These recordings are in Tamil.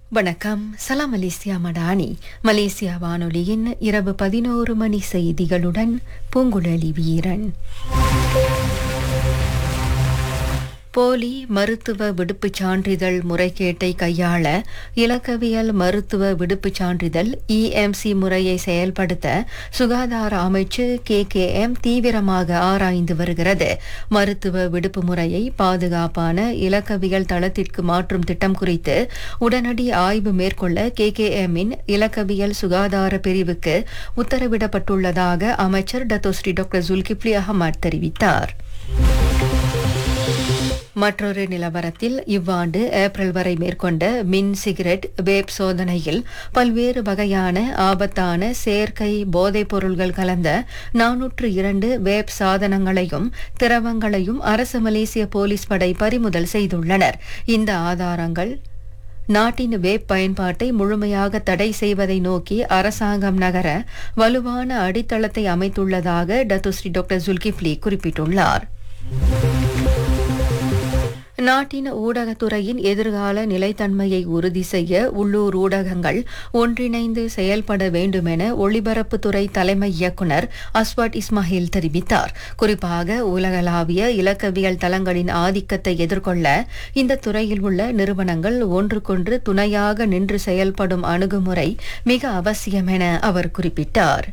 வணக்கம் சலாம் மலேசியா மடானி மலேசியா வானொலியின் இரவு பதினோரு மணி செய்திகளுடன் பூங்குழலி வீரன் போலி மருத்துவ விடுப்புச் சான்றிதழ் முறைகேட்டை கையாள இலக்கவியல் மருத்துவ விடுப்புச் சான்றிதழ் இஎம்சி முறையை செயல்படுத்த சுகாதார அமைச்சு கேகேஎம் தீவிரமாக ஆராய்ந்து வருகிறது மருத்துவ விடுப்பு முறையை பாதுகாப்பான இலக்கவியல் தளத்திற்கு மாற்றும் திட்டம் குறித்து உடனடி ஆய்வு மேற்கொள்ள கேகேஎம்மின் இலக்கவியல் சுகாதார பிரிவுக்கு உத்தரவிடப்பட்டுள்ளதாக அமைச்சர் டத்தோஸ்ரீ டாக்டர் ஜுல்கிப்லி அகமட் தெரிவித்தார் மற்றொரு நிலவரத்தில் இவ்வாண்டு ஏப்ரல் வரை மேற்கொண்ட மின் சிகரெட் வேப் சோதனையில் பல்வேறு வகையான ஆபத்தான செயற்கை போதைப் பொருள்கள் கலந்த நானூற்று இரண்டு வேப் சாதனங்களையும் திரவங்களையும் அரசு மலேசிய போலீஸ் படை பறிமுதல் செய்துள்ளனர் இந்த ஆதாரங்கள் நாட்டின் வேப் பயன்பாட்டை முழுமையாக தடை செய்வதை நோக்கி அரசாங்கம் நகர வலுவான அடித்தளத்தை அமைத்துள்ளதாக டத்துஸ்ரீ டாக்டர் ஜுல்கிப்லி குறிப்பிட்டுள்ளார் நாட்டின் ஊடகத்துறையின் எதிர்கால நிலைத்தன்மையை உறுதி செய்ய உள்ளூர் ஊடகங்கள் ஒன்றிணைந்து செயல்பட வேண்டுமென ஒளிபரப்புத்துறை தலைமை இயக்குநர் அஸ்வாட் இஸ்மாயில் தெரிவித்தார் குறிப்பாக உலகளாவிய இலக்கவியல் தளங்களின் ஆதிக்கத்தை எதிர்கொள்ள இந்த துறையில் உள்ள நிறுவனங்கள் ஒன்றுக்கொன்று துணையாக நின்று செயல்படும் அணுகுமுறை மிக அவசியம் என அவர் குறிப்பிட்டார்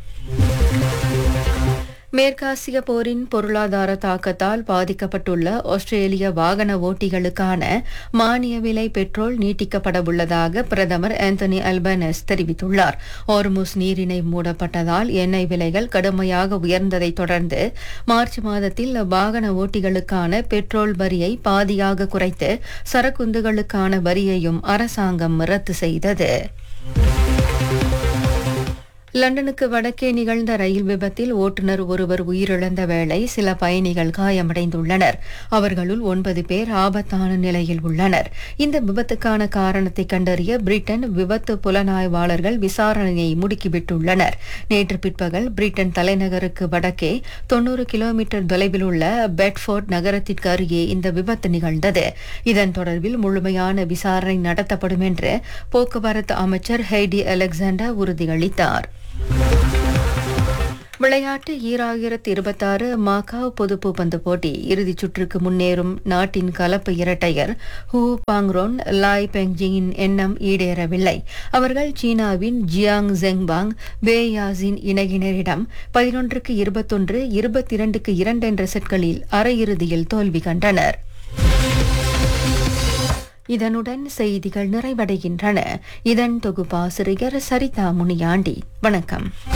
மேற்காசிய போரின் பொருளாதார தாக்கத்தால் பாதிக்கப்பட்டுள்ள ஆஸ்திரேலிய வாகன ஓட்டிகளுக்கான மானிய விலை பெட்ரோல் நீட்டிக்கப்பட உள்ளதாக பிரதமர் ஆந்தனி அல்பனஸ் தெரிவித்துள்ளார் ஓர்முஸ் நீரிணை மூடப்பட்டதால் எண்ணெய் விலைகள் கடுமையாக உயர்ந்ததை தொடர்ந்து மார்ச் மாதத்தில் வாகன ஓட்டிகளுக்கான பெட்ரோல் வரியை பாதியாக குறைத்து சரக்குந்துகளுக்கான வரியையும் அரசாங்கம் ரத்து செய்தது லண்டனுக்கு வடக்கே நிகழ்ந்த ரயில் விபத்தில் ஓட்டுநர் ஒருவர் உயிரிழந்த வேளை சில பயணிகள் காயமடைந்துள்ளனர் அவர்களுள் ஒன்பது பேர் ஆபத்தான நிலையில் உள்ளனர் இந்த விபத்துக்கான காரணத்தை கண்டறிய பிரிட்டன் விபத்து புலனாய்வாளர்கள் விசாரணையை முடுக்கிவிட்டுள்ளனர் நேற்று பிற்பகல் பிரிட்டன் தலைநகருக்கு வடக்கே தொன்னூறு கிலோமீட்டர் தொலைவில் உள்ள பெட்ஃபோர்ட் நகரத்திற்கு அருகே இந்த விபத்து நிகழ்ந்தது இதன் தொடர்பில் முழுமையான விசாரணை நடத்தப்படும் என்று போக்குவரத்து அமைச்சர் ஹெய்டி அலெக்சாண்டர் உறுதியளித்தார் விளையாட்டு ஈராயிரத்தி இருபத்தாறு மாகாவ் பொதுப்பு பந்து போட்டி இறுதிச் சுற்றுக்கு முன்னேறும் நாட்டின் கலப்பு இரட்டையர் ஹூ பாங்ரோன் லாய் பெங்ஜிங்கின் எண்ணம் ஈடேறவில்லை அவர்கள் சீனாவின் ஜியாங் ஜெங்பாங் பே யாசின் இணையினரிடம் பதினொன்றுக்கு இருபத்தொன்று இருபத்தி இரண்டுக்கு இரண்டு என்ற செட்களில் அரையிறுதியில் தோல்வி கண்டனர் இதனுடன் செய்திகள் நிறைவடைகின்றன இதன் தொகுப்பாசிரியர் சரிதா முனியாண்டி வணக்கம்